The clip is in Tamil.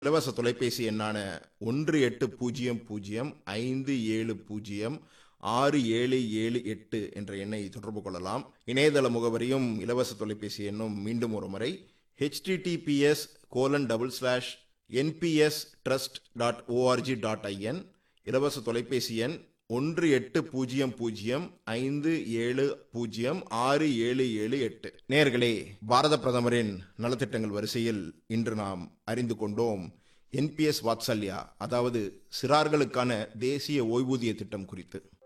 இலவச தொலைபேசி எண்ணான ஒன்று எட்டு பூஜ்ஜியம் பூஜ்ஜியம் ஐந்து ஏழு பூஜ்ஜியம் ஆறு ஏழு ஏழு எட்டு என்ற எண்ணை தொடர்பு கொள்ளலாம் இணையதள முகவரியும் இலவச தொலைபேசி எண்ணும் மீண்டும் ஒரு முறை HTTPS colon double slash NPS trust dot ORG dot IN இலவச தொலைபேசி எண் ஒன்று எட்டு பூஜ்ஜியம் பூஜ்ஜியம் ஐந்து ஏழு பூஜ்ஜியம் ஆறு ஏழு ஏழு எட்டு நேர்களே பாரத பிரதமரின் நலத்திட்டங்கள் வரிசையில் இன்று நாம் அறிந்து கொண்டோம் என்பிஎஸ் வாத்சல்யா அதாவது சிறார்களுக்கான தேசிய ஓய்வூதிய திட்டம் குறித்து